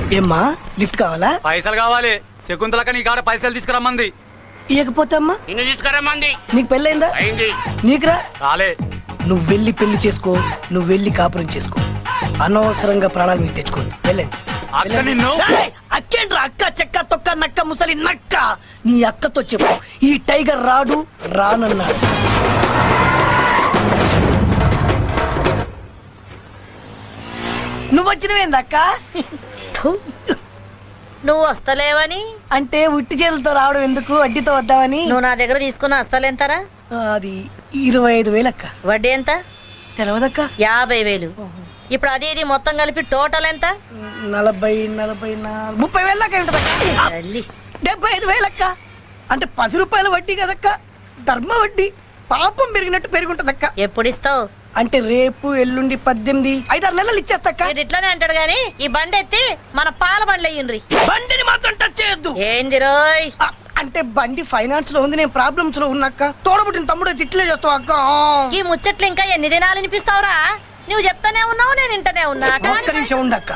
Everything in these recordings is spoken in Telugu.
ఏమ్మా లిఫ్ట్ కావాలా పైసలు కావాలి శకుంతలక నీ కాడ పైసలు తీసుకురమ్మంది ఇవ్వకపోతే అమ్మా నిన్ను తీసుకురమ్మంది నీకు పెళ్ళైందా అయింది నీకురా రాలే నువ్వు వెళ్ళి పెళ్లి చేసుకో నువ్వు వెళ్ళి కాపురం చేసుకో అనవసరంగా ప్రాణాలు మీద తెచ్చుకో వెళ్ళండి అక్క నిన్ను ఏయ్, అక్కేంట్రా అక్క చెక్క తొక్క నక్క ముసలి నక్క నీ అక్కతో చెప్పు ఈ టైగర్ రాడు రానన్నాడు నువ్వు వచ్చినవేంది అక్క థు. నువ్వు వస్తలేవని అంటే ఉట్టి చేతులతో రావడం ఎందుకు వడ్డీతో వద్దామని నువ్వు నా దగ్గర తీసుకున్న వస్తలేంతరా ఆ, అది ఇరవై ఐదు వేలు అక్క వడ్డీ ఎంత తెలవదక్క యాభై వేలు ఇప్పుడు అది ఇది మొత్తం కలిపి టోటల్ ఎంత నలభై నలభై నాలుగు ముప్పై వేలు దాకా ఉంటదక్క తల్లి. డెబ్బై ఐదు వేలక్క అంటే పది రూపాయల వడ్డీ కదక్క ధర్మ వడ్డీ పాపం పెరిగినట్టు పెరుగుంటదక్క ఎప్పుడు ఇస్తావు అంటే రేపు ఎల్లుండి పద్దెనిమిది ఐదారు నెలలు ఇచ్చేస్తాక్క వీడు ఇట్లానే అంటాడు గాని ఈ బండి ఎత్తి మన పాల బండ్లు అయ్యిండ్రి బండిని మాత్రం టచ్ చేయొద్దు ఏంది రోయ్ ఆ, అంటే బండి ఫైనాన్స్ లో ఉంది నేను ప్రాబ్లమ్స్ లో ఉన్నాక్క తోడబుట్టిన తమ్ముడు అయితే ఇట్లే చేస్తావు అక్క ఈ ముచ్చట్లు ఇంకా ఎన్ని దినాలు వినిపిస్తావురా నువ్వు చెప్తానే ఉన్నావు నేను వింటనే ఉన్నా ఒక్క నిమిషం ఉండక్క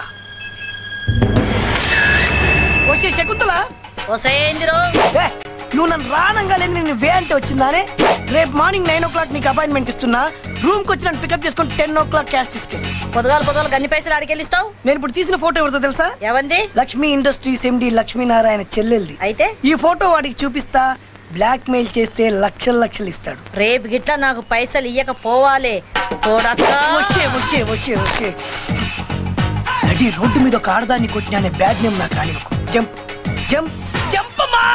వచ్చే శకుంతల ఒసేందిరో ఏ, నువ్వు నన్ను రానంగా లేదు నేను వే అంటే వచ్చిందానే రేపు మార్నింగ్ నైన్ ఓ క్లాక్ నీకు అపాయింట్మెంట్ ఇస్తున్నా రూమ్ కి వచ్చి నన్ను పికప్ చేసుకొని టెన్ ఓ క్లాక్ క్యాష్ తీసుకెళ్ళి పొద్దుగాలు పొద్దుగాలు గన్ని పైసలు అడికెళ్ళిస్తావు నేను ఇప్పుడు తీసిన ఫోటో ఎవరితో తెలుసా ఎవంది లక్ష్మీ ఇండస్ట్రీస్ ఎండి లక్ష్మీనారాయణ చెల్లెల్ది అయితే ఈ ఫోటో వాడికి చూపిస్తా బ్లాక్ మెయిల్ చేస్తే లక్షలు లక్షలు ఇస్తాడు రేపు గిట్ల నాకు పైసలు ఇయ్యకపోవాలే చూడక్క వచ్చే వచ్చే వచ్చే వచ్చే నడి రోడ్డు మీద ఒక ఆడదాన్ని కొట్టిన అనే బ్యాడ్ నేమ్ నాకు రాని జంప్ జంప్ జంప్ అమ్మా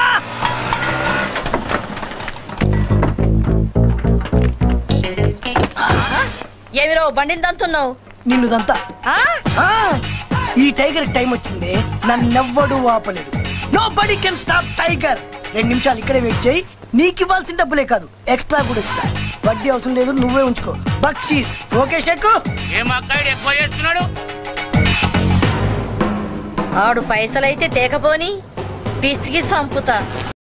ఏమిరో బండిని తంతున్నావు నిన్నుదంతా ఆ? ఆ, ఈ టైగర్ టైం వచ్చింది నన్నెవ్వడు ఆపలేడు nobody can stop tiger రెండు నిమిషాలు ఇక్కడే వెయిట్ చేయి నీకు ఇవ్వాల్సిన డబ్బులే కాదు ఎక్స్ట్రా కూడా ఇస్తా వడ్డీ అవసరం లేదు నువ్వే ఉంచుకో బక్షీస్ ఓకే షెక్ ఏం అక్కాడు ఎక్కువ చేస్తున్నాడు ఆడు పైసలైతే తేకపోని పిసికి సంపుతా